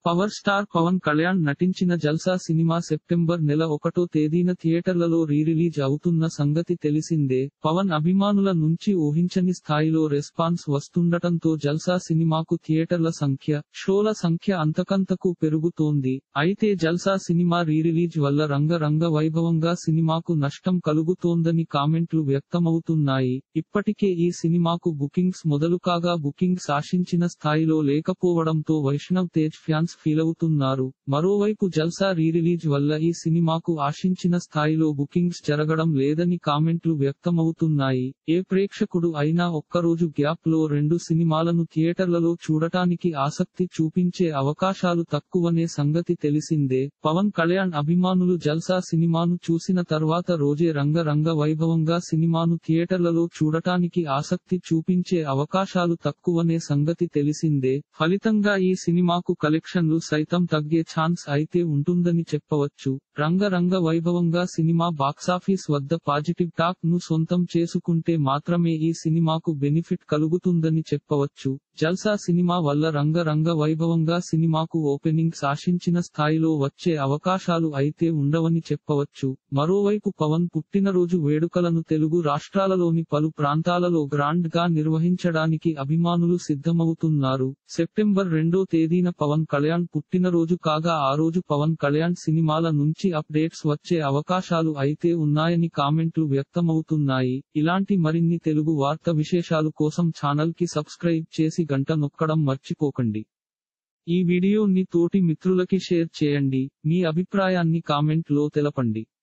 power star Pawan Kalyan నటించిన జల్సా cinema September నెల ఒకటో తేదీన థియేటర్లలో రీరిలీజ్ అవుతున్న సంగతి తెలిసిందే పవన్ అభిమానుల నుంచి ఊహించని స్థాయిలో రెస్పాన్స్ వస్తుండటంతో జల్సా సినిమాకు థియేటర్ల సంఖ్య షోల సంఖ్య అంతకంతకు పెరుగుతోంది అయితే జల్సా సినిమా రీరిలీజ్ వల్ల రంగరంగ వైభవంగా సినిమాకు నష్టం కలుగుతోందని కామెంట్లు వ్యక్తమవుతున్నాయి ఇప్పటికే ఈ సినిమాకు బుకింగ్స్ మొదలు కాగా బుకింగ్స్ ఆశించిన స్థాయిలో లేకపోవడంతో వైష్ణవ్ తేజ్ ఫ్యాన్స్ ఫీల్ అవుతున్నారు మరోవైపు జల్సా రీరిలీజ్ వల్ల ఈ సినిమాకు ఆశించిన స్థాయిలో బుకింగ్స్ జరగడం లేదని కామెంట్లు వ్యక్తమవుతున్నాయి ఏ ప్రేక్షకుడు అయినా ఒక్కరోజు గ్యాప్ లో రెండు సినిమాలను థియేటర్లలో చూడటానికి ఆసక్తి చూపించే అవకాశాలు తక్కువనే సంగతి తెలిసిందే పవన్ కళ్యాణ్ అభిమానులు జల్సా సినిమాను చూసిన తర్వాత రోజే రంగరంగ వైభవంగా సినిమాను థియేటర్లలో చూడటానికి ఆసక్తి చూపించే అవకాశాలు తక్కువనే సంగతి తెలిసిందే ఫలితంగా ఈ సినిమాకు కలెక్షన్లు సైతం తగ్గే ఛాన్స్ అయితే ఉంటుందని చెప్పవచ్చు రంగరంగ వైభవంగా సినిమా బాక్సాఫీస్ వద్ద పాజిటివ్ టాక్ ను సొంతం చేసుకుంటే మాత్రమే ఈ సినిమాకు బెనిఫిట్ కలుగుతుందని చెప్పవచ్చు జల్సా సినిమా వల్ల రంగరంగ వైభవంగా సినిమాకు ఓపెనింగ్స్ ఆశించిన స్థాయిలో వచ్చే అవకాశాలు అయితే ఉండవని చెప్పవచ్చు మరోవైపు పవన్ పుట్టినరోజు వేడుకలను తెలుగు రాష్ట్రాలలోని పలు ప్రాంతాలలో గ్రాండ్ గా నిర్వహించడానికి అభిమానులు సిద్ధమవుతున్నారు సెప్టెంబర్ రెండో తేదీన పవన్ కళ్యాణ్ పుట్టినరోజు కాగా ఆ రోజు పవన్ కళ్యాణ్ సినిమాల నుంచి అప్డేట్స్ వచ్చే అవకాశాలు అయితే ఉన్నాయని కామెంట్లు వ్యక్తమవుతున్నాయి ఇలాంటి మరిన్ని తెలుగు వార్త విశేషాలు కోసం ఛానల్ కి సబ్స్క్రైబ్ చేసి గంట నొక్కడం మర్చిపోకండి ఈ వీడియోని తోటి మిత్రులకి షేర్ చేయండి మీ అభిప్రాయాన్ని కామెంట్ లో తెలపండి